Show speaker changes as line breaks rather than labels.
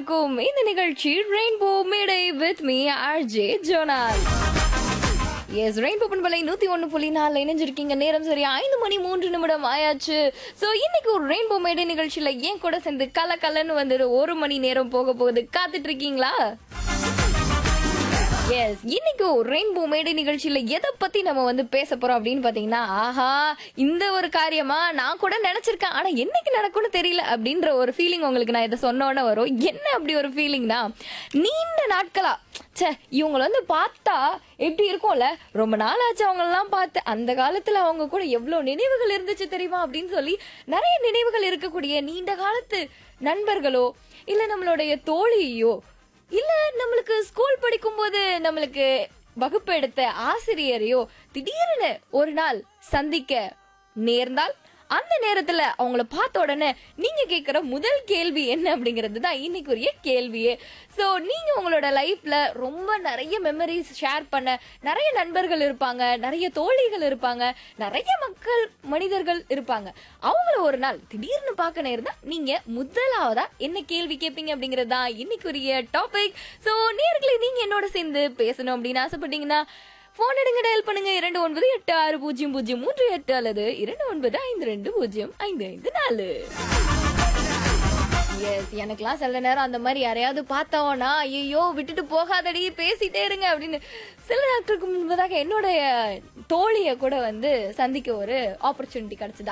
இருக்கும் இந்த நிகழ்ச்சி ரெயின்போ மேடை with me RJ Jonal S rainbow பண்பலை நூத்தி ஒண்ணு புள்ளி நாலு இணைஞ்சிருக்கீங்க நேரம் சரி ஐந்து மணி மூன்று நிமிடம் ஆயாச்சு சோ இன்னைக்கு ஒரு ரெயின்போ மேடை நிகழ்ச்சியில ஏன் கூட சேர்ந்து கல கலன்னு வந்துட்டு ஒரு மணி நேரம் போக போகுது காத்துட்டு இருக்கீங்களா எஸ் இன்னைக்கு ரெயின்போ மேடை நிகழ்ச்சியில எதை பத்தி நம்ம வந்து பேச போறோம் அப்படின்னு பாத்தீங்கன்னா ஆஹா இந்த ஒரு காரியமா நான் கூட நினைச்சிருக்கேன் ஆனா என்னைக்கு நடக்கும்னு தெரியல அப்படின்ற ஒரு ஃபீலிங் உங்களுக்கு நான் இதை சொன்னோன்னே வரும் என்ன அப்படி ஒரு ஃபீலிங்னா நீண்ட நாட்களா ச்சே இவங்கள வந்து பார்த்தா எப்படி இருக்கும்ல ரொம்ப நாள் ஆச்சு அவங்களெல்லாம் பார்த்து அந்த காலத்துல அவங்க கூட எவ்வளவு நினைவுகள் இருந்துச்சு தெரியுமா அப்படின்னு சொல்லி நிறைய நினைவுகள் இருக்கக்கூடிய நீண்ட காலத்து நண்பர்களோ இல்ல நம்மளுடைய தோழியோ இல்ல நம்மளுக்கு ஸ்கூல் படிக்கும்போது நம்மளுக்கு வகுப்பு எடுத்த ஆசிரியரையோ திடீர்னு ஒரு நாள் சந்திக்க நேர்ந்தால் அந்த நேரத்துல அவங்கள பார்த்த உடனே நீங்க கேக்குற முதல் கேள்வி என்ன அப்படிங்கிறது தான் இன்னைக்குரிய கேள்வியே சோ நீங்க உங்களோட லைஃப்ல ரொம்ப நிறைய மெமரிஸ் ஷேர் பண்ண நிறைய நண்பர்கள் இருப்பாங்க நிறைய தோழிகள் இருப்பாங்க நிறைய மக்கள் மனிதர்கள் இருப்பாங்க அவங்கள ஒரு நாள் திடீர்னு பார்க்க நேர்ந்தா நீங்க முதலாவதா என்ன கேள்வி கேட்பீங்க அப்படிங்கிறது தான் இன்னைக்குரிய டாபிக் சோ நேர்களை நீங்க என்னோட சேர்ந்து பேசணும் அப்படின்னு ஆசைப்பட்டீங்கன்னா போன் எடுங்க டயல் பண்ணுங்க இரண்டு ஒன்பது எட்டு ஆறு பூஜ்ஜியம் பூஜ்ஜியம் மூன்று எட்டு அல்லது இரண்டு ஒன்பது ஐந்து ரெண்டு பூஜ்ஜியம் ஐந்து ஐந்து நாலு எஸ் எனக்குலாம் சில நேரம் அந்த மாதிரி யாரையாவது பார்த்தோன்னா ஐயோ விட்டுட்டு போகாதடி பேசிட்டே இருங்க அப்படின்னு சில நாட்களுக்கு முன்பதாக என்னுடைய தோழியை கூட வந்து சந்திக்க ஒரு ஆப்பர்ச்சுனிட்டி கிடைச்சது